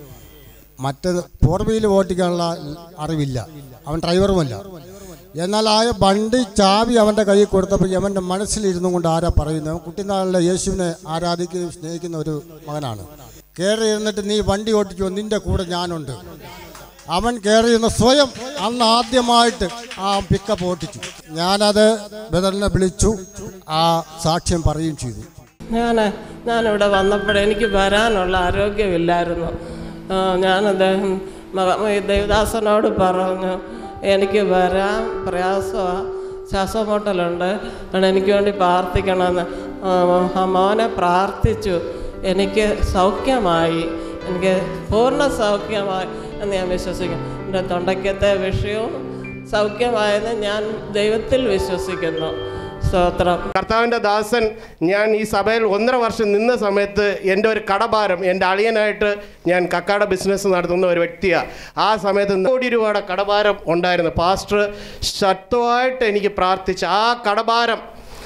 മറ്റേത് ഫോർ വീൽ ഓട്ടിക്കാനുള്ള അറിവില്ല അവൻ ഡ്രൈവറുമല്ല എന്നാൽ ആ വണ്ടി ചാവി അവൻ്റെ കയ്യിൽ കൊടുത്തപ്പോൾ അവൻ്റെ മനസ്സിലിരുന്നു കൊണ്ട് ആരാ പറയുന്നത് കുട്ടിനാളിലെ യേശുവിനെ ആരാധിക്കുകയും സ്നേഹിക്കുന്ന ഒരു മകനാണ് കയറി ഇരുന്നിട്ട് നീ വണ്ടി ഓട്ടിക്കോ നിന്റെ കൂടെ ഞാനുണ്ട് അവൻ കയറി ഇരുന്ന് സ്വയം അന്ന് ആദ്യമായിട്ട് ആ പിക്കപ്പ് ഓട്ടിച്ചു ഞാനത് ബദലിനെ വിളിച്ചു ആ സാക്ഷ്യം പറയുകയും ചെയ്തു ഞാൻ ഞാനിവിടെ വന്നപ്പോൾ എനിക്ക് വരാനുള്ള ആരോഗ്യമില്ലായിരുന്നു ആ, ഞാൻ അദ്ദേഹം മക- ഈ ദേവദാസനോട് പറഞ്ഞു എനിക്ക് വരാൻ പ്രയാസമാണ് ശ്വാസമുട്ടലുണ്ട് അതുകൊണ്ട് എനിക്ക് വേണ്ടി പ്രാർത്ഥിക്കണമെന്ന് ആ, ആ മോനെ പ്രാർത്ഥിച്ചു എനിക്ക് സൗഖ്യമായി എനിക്ക് പൂർണ്ണ സൗഖ്യമായി എന്ന് ഞാൻ വിശ്വസിക്കുന്നു എൻ്റെ തൊണ്ടയ്ക്കത്തെ വിഷയവും സൗഖ്യമായെന്ന് ഞാൻ ദൈവത്തിൽ വിശ്വസിക്കുന്നു സ്തോത്രം കർത്താവിൻ്റെ ദാസൻ ഞാൻ ഈ സഭയിൽ ഒന്നര വർഷം നിന്ന സമയത്ത് എൻ്റെ ഒരു കടഭാരം എൻ്റെ അളിയനായിട്ട് ഞാൻ കക്കാട ബിസിനസ് നടത്തുന്ന ഒരു വ്യക്തിയാണ് ആ സമയത്ത് കോടി രൂപയുടെ കടഭാരം ഉണ്ടായിരുന്നു പാസ്റ്റർ ശക്തമായിട്ട് എനിക്ക് പ്രാർത്ഥിച്ച് ആ കടഭാരം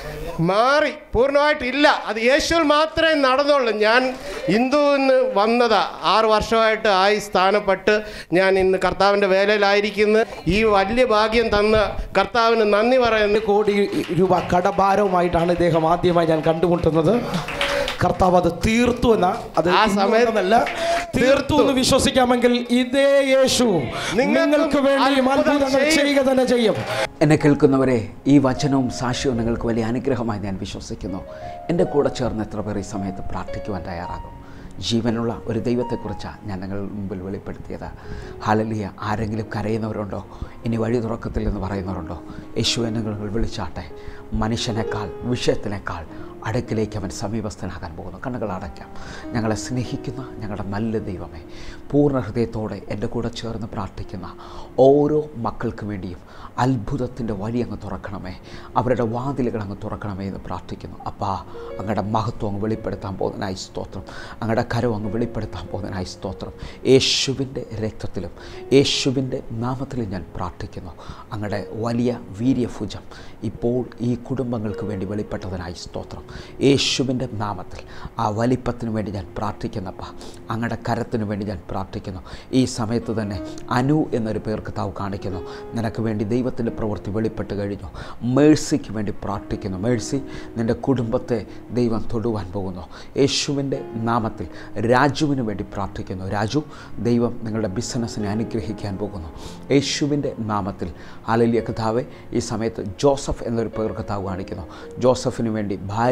മാറി പൂർണ്ണമായിട്ട് ഇല്ല അത് യേശുവിൽ മാത്രമേ നടന്നുള്ളൂ ഞാൻ ഹിന്ദുവിന്ന് വന്നതാ ആറ് വർഷമായിട്ട് ആയി സ്ഥാനപ്പെട്ട് ഞാൻ ഇന്ന് കർത്താവിൻ്റെ വേലയിലായിരിക്കുന്നു ഈ വലിയ ഭാഗ്യം തന്ന കർത്താവിന് നന്ദി പറയുന്നു കോടി രൂപ കടഭാരവുമായിട്ടാണ് ഇദ്ദേഹം ആദ്യമായി ഞാൻ കണ്ടുമുട്ടുന്നത് കർത്താവ് അത് തീർത്തു എന്ന അത് ആ സമയത്ത് ഇന്നല്ല തീർത്തു എന്ന് വിശ്വസിക്കാമെങ്കിൽ ഇതേ യേശു നിങ്ങൾക്ക് വേണ്ടി അത്ഭുതങ്ങൾ ചെയ്യുക തന്നെ ചെയ്യും എന്നെ കേൾക്കുന്നവരെ ഈ വചനവും സാക്ഷ്യവും നിങ്ങൾക്ക് വലിയ അനുഗ്രഹമായി ഞാൻ വിശ്വസിക്കുന്നു എൻ്റെ കൂടെ ചേർന്ന് എത്ര പേർ ഈ സമയത്ത് പ്രാർത്ഥിക്കുവാൻ തയ്യാറാകും ജീവനുള്ള ഒരു ദൈവത്തെക്കുറിച്ചാണ് ഞാൻ നിങ്ങൾ മുമ്പിൽ വെളിപ്പെടുത്തിയത് ഹാലലിയ ആരെങ്കിലും കരയുന്നവരുണ്ടോ ഇനി വഴി തുറക്കത്തില്ലെന്ന് പറയുന്നവരുണ്ടോ യേശുവിനെ നിങ്ങൾ വിളിച്ചാട്ടെ മനുഷ്യനേക്കാൾ വിഷയത്തിനേക്കാൾ അടുക്കിലേക്ക് അവൻ സമീപസ്ഥനാകാൻ പോകുന്നു കണ്ണുകൾ അടയ്ക്കാം ഞങ്ങളെ സ്നേഹിക്കുന്ന ഞങ്ങളുടെ നല്ല ദൈവമേ പൂർണ്ണ ഹൃദയത്തോടെ എൻ്റെ കൂടെ ചേർന്ന് പ്രാർത്ഥിക്കുന്ന ഓരോ മക്കൾക്ക് വേണ്ടിയും അത്ഭുതത്തിൻ്റെ വഴി അങ്ങ് തുറക്കണമേ അവരുടെ വാതിലുകൾ അങ്ങ് തുറക്കണമേ എന്ന് പ്രാർത്ഥിക്കുന്നു അപ്പാ അങ്ങയുടെ മഹത്വം അങ്ങ് വെളിപ്പെടുത്താൻ പോകുന്നതിനായി സ്തോത്രം അങ്ങയുടെ കരം അങ്ങ് വെളിപ്പെടുത്താൻ പോകുന്നതിനായി സ്തോത്രം യേശുവിൻ്റെ രക്തത്തിലും യേശുവിൻ്റെ നാമത്തിലും ഞാൻ പ്രാർത്ഥിക്കുന്നു അങ്ങയുടെ വലിയ വീര്യഭുജം ഇപ്പോൾ ഈ കുടുംബങ്ങൾക്ക് വേണ്ടി വെളിപ്പെട്ടതിനായി സ്തോത്രം യേശുവിൻ്റെ നാമത്തിൽ ആ വലിപ്പത്തിന് വേണ്ടി ഞാൻ പ്രാർത്ഥിക്കുന്നപ്പ അങ്ങയുടെ കരത്തിന് വേണ്ടി ഞാൻ പ്രാർത്ഥിക്കുന്നു ഈ സമയത്ത് തന്നെ അനു എന്നൊരു പേർക്ക് താവ് കാണിക്കുന്നു നിനക്ക് വേണ്ടി ദൈവത്തിൻ്റെ പ്രവൃത്തി വെളിപ്പെട്ട് കഴിഞ്ഞു മേഴ്സിക്ക് വേണ്ടി പ്രാർത്ഥിക്കുന്നു മേഴ്സി നിൻ്റെ കുടുംബത്തെ ദൈവം തൊടുവാൻ പോകുന്നു യേശുവിൻ്റെ നാമത്തിൽ രാജുവിന് വേണ്ടി പ്രാർത്ഥിക്കുന്നു രാജു ദൈവം നിങ്ങളുടെ ബിസിനസ്സിനെ അനുഗ്രഹിക്കാൻ പോകുന്നു യേശുവിൻ്റെ നാമത്തിൽ ആലല്യ കഥാവെ ഈ സമയത്ത് ജോസഫ് എന്നൊരു പേർ കഥാവ് കാണിക്കുന്നു ജോസഫിന് വേണ്ടി ഭാര്യ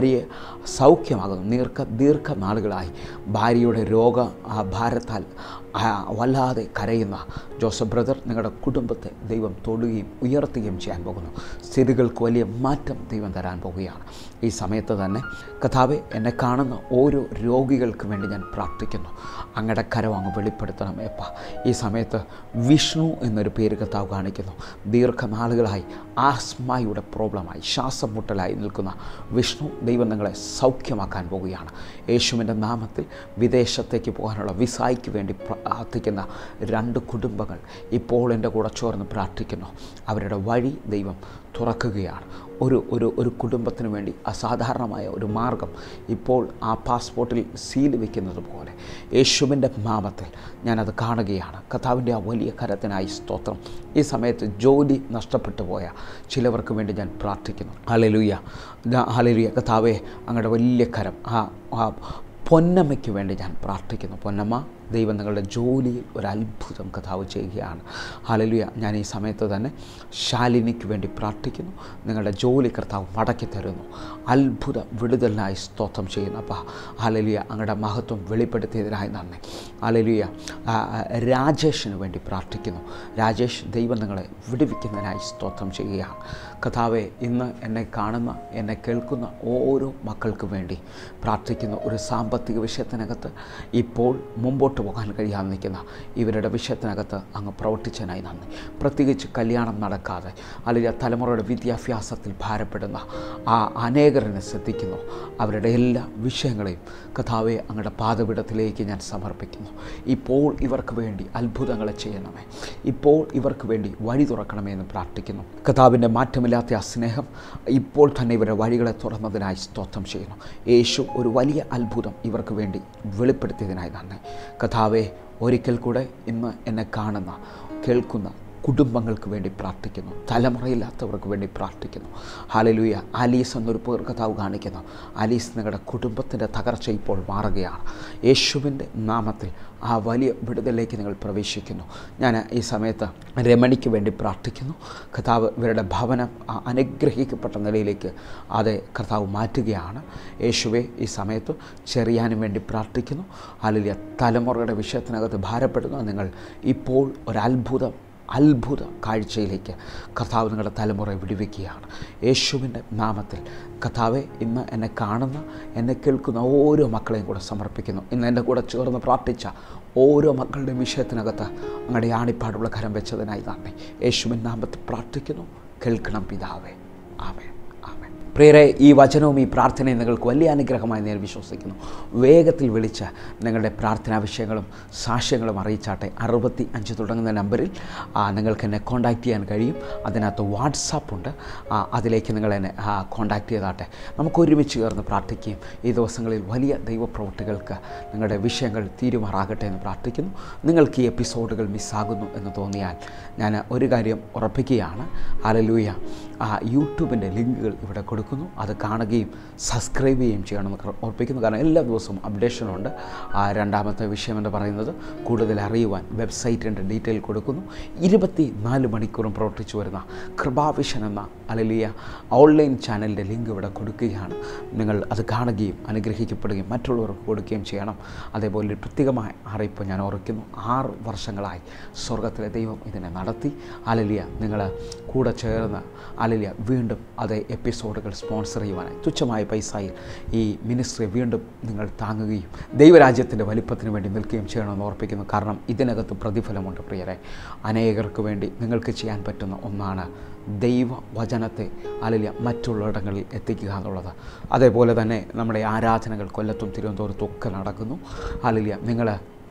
ഭാര്യയെ സൗഖ്യമാകുന്നു ദീർഘ ദീർഘനാളുകളായി ഭാര്യയുടെ രോഗ ആ ഭാരത്താൽ ആ വല്ലാതെ കരയുന്ന ജോസഫ് ബ്രദർ നിങ്ങളുടെ കുടുംബത്തെ ദൈവം തൊടുകയും ഉയർത്തുകയും ചെയ്യാൻ പോകുന്നു സ്ഥിതികൾക്ക് വലിയ മാറ്റം ദൈവം തരാൻ പോവുകയാണ് ഈ സമയത്ത് തന്നെ കഥാവെ എന്നെ കാണുന്ന ഓരോ രോഗികൾക്ക് വേണ്ടി ഞാൻ പ്രാർത്ഥിക്കുന്നു അങ്ങയുടെ കരം അങ്ങ് വെളിപ്പെടുത്തണം ഏപ്പ ഈ സമയത്ത് വിഷ്ണു എന്നൊരു പേര് കഥാവ് കാണിക്കുന്നു ദീർഘനാളുകളായി ആസ്മയുടെ പ്രോബ്ലമായി ശ്വാസം മുട്ടലായി നിൽക്കുന്ന വിഷ്ണു ദൈവം നിങ്ങളെ സൗഖ്യമാക്കാൻ പോവുകയാണ് യേശുവിൻ്റെ നാമത്തിൽ വിദേശത്തേക്ക് പോകാനുള്ള വിസായ്ക്ക് വേണ്ടി പ്രാർത്ഥിക്കുന്ന രണ്ട് കുടുംബങ്ങൾ ഇപ്പോൾ എൻ്റെ കൂടെ ചേർന്ന് പ്രാർത്ഥിക്കുന്നു അവരുടെ വഴി ദൈവം തുറക്കുകയാണ് ഒരു ഒരു ഒരു കുടുംബത്തിന് വേണ്ടി അസാധാരണമായ ഒരു മാർഗം ഇപ്പോൾ ആ പാസ്പോർട്ടിൽ സീൽ വയ്ക്കുന്നത് പോലെ യേശുവിൻ്റെ നാമത്തിൽ ഞാനത് കാണുകയാണ് കഥാവിൻ്റെ ആ വലിയ കരത്തിനായി സ്തോത്രം ഈ സമയത്ത് ജോലി നഷ്ടപ്പെട്ടു പോയ ചിലവർക്ക് വേണ്ടി ഞാൻ പ്രാർത്ഥിക്കുന്നു ഹലലുയ ഹലലുയ കഥാവെ അങ്ങയുടെ വലിയ കരം ആ ആ പൊന്നമ്മയ്ക്ക് വേണ്ടി ഞാൻ പ്രാർത്ഥിക്കുന്നു പൊന്നമ്മ ദൈവം നിങ്ങളുടെ ജോലിയിൽ ഒരു അത്ഭുതം കഥാവ് ചെയ്യുകയാണ് ഹലലുയ ഞാൻ ഈ സമയത്ത് തന്നെ ശാലിനിക്ക് വേണ്ടി പ്രാർത്ഥിക്കുന്നു നിങ്ങളുടെ ജോലി കർത്താവ് മടക്കി തരുന്നു അത്ഭുത വിടുതലിനായി സ്തോത്രം ചെയ്യുന്നു അപ്പോൾ ഹലലുയ അങ്ങയുടെ മഹത്വം വെളിപ്പെടുത്തിയതിനായി നന്ദി ഹലലുയ രാജേഷിന് വേണ്ടി പ്രാർത്ഥിക്കുന്നു രാജേഷ് ദൈവം നിങ്ങളെ വിടുവിക്കുന്നതിനായി സ്തോത്രം ചെയ്യുകയാണ് കഥാവെ ഇന്ന് എന്നെ കാണുന്ന എന്നെ കേൾക്കുന്ന ഓരോ മക്കൾക്ക് വേണ്ടി പ്രാർത്ഥിക്കുന്നു ഒരു സാമ്പത്തിക വിഷയത്തിനകത്ത് ഇപ്പോൾ മുമ്പോട്ട് പോകാൻ കഴിയാതെ നിൽക്കുന്ന ഇവരുടെ വിഷയത്തിനകത്ത് അങ്ങ് പ്രവർത്തിച്ചതിനായി നന്ദി പ്രത്യേകിച്ച് കല്യാണം നടക്കാതെ അല്ലെങ്കിൽ തലമുറയുടെ വിദ്യാഭ്യാസത്തിൽ ഭാരപ്പെടുന്ന ആ അനേകരനെ ശ്രദ്ധിക്കുന്നു അവരുടെ എല്ലാ വിഷയങ്ങളെയും കഥാവെ അങ്ങയുടെ പാതപിടത്തിലേക്ക് ഞാൻ സമർപ്പിക്കുന്നു ഇപ്പോൾ ഇവർക്ക് വേണ്ടി അത്ഭുതങ്ങളെ ചെയ്യണമേ ഇപ്പോൾ ഇവർക്ക് വേണ്ടി വഴി തുറക്കണമേ എന്ന് പ്രാർത്ഥിക്കുന്നു കഥാവിൻ്റെ മാറ്റമില്ലാത്ത ആ സ്നേഹം ഇപ്പോൾ തന്നെ ഇവരുടെ വഴികളെ തുറന്നതിനായി സ്തോത്രം ചെയ്യുന്നു യേശു ഒരു വലിയ അത്ഭുതം ഇവർക്ക് വേണ്ടി വെളിപ്പെടുത്തിയതിനായി നന്ദി കഥാവെ ഒരിക്കൽ കൂടെ ഇന്ന് എന്നെ കാണുന്ന കേൾക്കുന്ന കുടുംബങ്ങൾക്ക് വേണ്ടി പ്രാർത്ഥിക്കുന്നു തലമുറയില്ലാത്തവർക്ക് വേണ്ടി പ്രാർത്ഥിക്കുന്നു ഹാലലൂയ ആലീസ് എന്നൊരു പേർ കഥാവ് കാണിക്കുന്നു ആലീസ് നിങ്ങളുടെ കുടുംബത്തിൻ്റെ തകർച്ച ഇപ്പോൾ മാറുകയാണ് യേശുവിൻ്റെ നാമത്തിൽ ആ വലിയ വിടുതലിലേക്ക് നിങ്ങൾ പ്രവേശിക്കുന്നു ഞാൻ ഈ സമയത്ത് രമണിക്ക് വേണ്ടി പ്രാർത്ഥിക്കുന്നു കർത്താവ് ഇവരുടെ ഭവനം ആ അനുഗ്രഹിക്കപ്പെട്ട നിലയിലേക്ക് അത് കർത്താവ് മാറ്റുകയാണ് യേശുവെ ഈ സമയത്ത് ചെറിയാനും വേണ്ടി പ്രാർത്ഥിക്കുന്നു അല്ലെങ്കിൽ തലമുറയുടെ വിഷയത്തിനകത്ത് ഭാരപ്പെടുന്ന നിങ്ങൾ ഇപ്പോൾ ഒരത്ഭുതം അത്ഭുത കാഴ്ചയിലേക്ക് കർത്താവ് നിങ്ങളുടെ തലമുറ വിടുവിക്കുകയാണ് യേശുവിൻ്റെ നാമത്തിൽ കർത്താവെ ഇന്ന് എന്നെ കാണുന്ന എന്നെ കേൾക്കുന്ന ഓരോ മക്കളെയും കൂടെ സമർപ്പിക്കുന്നു ഇന്ന് എൻ്റെ കൂടെ ചേർന്ന് പ്രാർത്ഥിച്ച ഓരോ മക്കളുടെയും വിഷയത്തിനകത്ത് അങ്ങയുടെ ആണിപ്പാടുള്ള കരം വെച്ചതിനായി നന്ദി യേശുവിൻ നാമത്തിൽ പ്രാർത്ഥിക്കുന്നു കേൾക്കണം പിതാവേ ആമേ ആമേ പ്രിയരെ ഈ വചനവും ഈ പ്രാർത്ഥനയും നിങ്ങൾക്ക് വലിയ അനുഗ്രഹമായി ഞാൻ വിശ്വസിക്കുന്നു വേഗത്തിൽ വിളിച്ച് നിങ്ങളുടെ പ്രാർത്ഥനാ വിഷയങ്ങളും സാക്ഷ്യങ്ങളും അറിയിച്ചാട്ടെ അറുപത്തി അഞ്ച് തുടങ്ങുന്ന നമ്പറിൽ ആ, നിങ്ങൾക്ക് എന്നെ കോൺടാക്റ്റ് ചെയ്യാൻ കഴിയും അതിനകത്ത് വാട്സാപ്പ് ഉണ്ട് ആ, അതിലേക്ക് നിങ്ങൾ എന്നെ കോൺടാക്റ്റ് ചെയ്താട്ടെ നമുക്ക് ഒരുമിച്ച് ചേർന്ന് പ്രാർത്ഥിക്കുകയും ഈ ദിവസങ്ങളിൽ വലിയ ദൈവപ്രവൃത്തികൾക്ക് നിങ്ങളുടെ വിഷയങ്ങൾ തീരുമാറാകട്ടെ എന്ന് പ്രാർത്ഥിക്കുന്നു നിങ്ങൾക്ക് ഈ എപ്പിസോഡുകൾ മിസ്സാകുന്നു എന്ന് തോന്നിയാൽ ഞാൻ ഒരു കാര്യം ഉറപ്പിക്കുകയാണ് അലലൂയ ആ യൂട്യൂബിൻ്റെ ലിങ്കുകൾ ഇവിടെ കൊടുക്കുന്നു അത് കാണുകയും സബ്സ്ക്രൈബ് ചെയ്യുകയും ചെയ്യണമെന്ന് ഓർപ്പിക്കുന്നു കാരണം എല്ലാ ദിവസവും അപ്ഡേഷനുണ്ട് ആ രണ്ടാമത്തെ വിഷയം എന്ന് പറയുന്നത് കൂടുതൽ അറിയുവാൻ വെബ്സൈറ്റിൻ്റെ ഡീറ്റെയിൽ കൊടുക്കുന്നു ഇരുപത്തി നാല് മണിക്കൂറും പ്രവർത്തിച്ചു വരുന്ന കൃപാവിഷൻ എന്ന അലലിയ ഓൺലൈൻ ചാനലിൻ്റെ ലിങ്ക് ഇവിടെ കൊടുക്കുകയാണ് നിങ്ങൾ അത് കാണുകയും അനുഗ്രഹിക്കപ്പെടുകയും മറ്റുള്ളവർക്ക് കൊടുക്കുകയും ചെയ്യണം അതേപോലെ ഒരു പ്രത്യേകമായ അറിയിപ്പ് ഞാൻ ഓർക്കുന്നു ആറ് വർഷങ്ങളായി സ്വർഗത്തിലെ ദൈവം ഇതിനെ നടത്തി അലലിയ നിങ്ങൾ കൂടെ ചേർന്ന് അലലിയ വീണ്ടും അതേ എപ്പിസോഡുകൾ സ്പോൺസർ ചെയ്യുവാനായി തുച്ഛമായ പൈസയിൽ ഈ മിനിസ്ട്രി വീണ്ടും നിങ്ങൾ താങ്ങുകയും ദൈവരാജ്യത്തിൻ്റെ വലിപ്പത്തിന് വേണ്ടി നിൽക്കുകയും ചെയ്യണമെന്ന് ഓർപ്പിക്കുന്നു കാരണം ഇതിനകത്ത് പ്രതിഫലമുണ്ട് പ്രിയരെ അനേകർക്ക് വേണ്ടി നിങ്ങൾക്ക് ചെയ്യാൻ പറ്റുന്ന ഒന്നാണ് ദൈവ വചനത്തെ അലലിയ മറ്റുള്ളിടങ്ങളിൽ എത്തിക്കുക എന്നുള്ളത് അതേപോലെ തന്നെ നമ്മുടെ ആരാധനകൾ കൊല്ലത്തും തിരുവനന്തപുരത്തും ഒക്കെ നടക്കുന്നു അലലിയ നിങ്ങൾ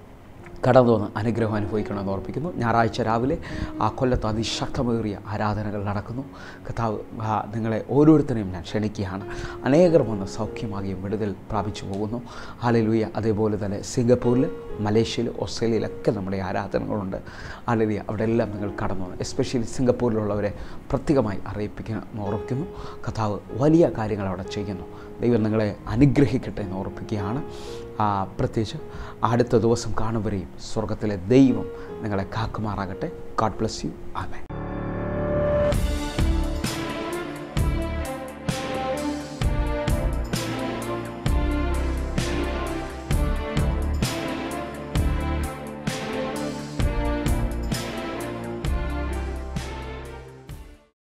കടന്നു വന്ന് അനുഗ്രഹം അനുഭവിക്കണമെന്ന് ഓർപ്പിക്കുന്നു ഞായറാഴ്ച രാവിലെ ആ കൊല്ലത്ത് അതിശക്തമേറിയ ആരാധനകൾ നടക്കുന്നു കഥാവ് ആ നിങ്ങളെ ഓരോരുത്തരെയും ഞാൻ ക്ഷണിക്കുകയാണ് അനേകർ വന്ന് സൗഖ്യമാകിയും വിടുതൽ പ്രാപിച്ചു പോകുന്നു ഹാലലുയ അതേപോലെ തന്നെ സിംഗപ്പൂരിൽ മലേഷ്യയിൽ ഓസ്ട്രേലിയയിലൊക്കെ നമ്മുടെ ആരാധനകളുണ്ട് ഹാലലുയ അവിടെ എല്ലാം നിങ്ങൾ കടന്നു വന്ന് എസ്പെഷ്യലി സിംഗപ്പൂരിലുള്ളവരെ പ്രത്യേകമായി അറിയിപ്പിക്കാൻ ഓർപ്പിക്കുന്നു കഥാവ് വലിയ കാര്യങ്ങൾ അവിടെ ചെയ്യുന്നു ദൈവം നിങ്ങളെ അനുഗ്രഹിക്കട്ടെ എന്ന് ഓർപ്പിക്കുകയാണ് ആ, പ്രത്യേകിച്ച് അടുത്ത ദിവസം കാണുവരെയും സ്വർഗത്തിലെ ദൈവം നിങ്ങളെ കാക്കുമാറാകട്ടെ ഗാഡ് ബ്ലസ് യു ആമേ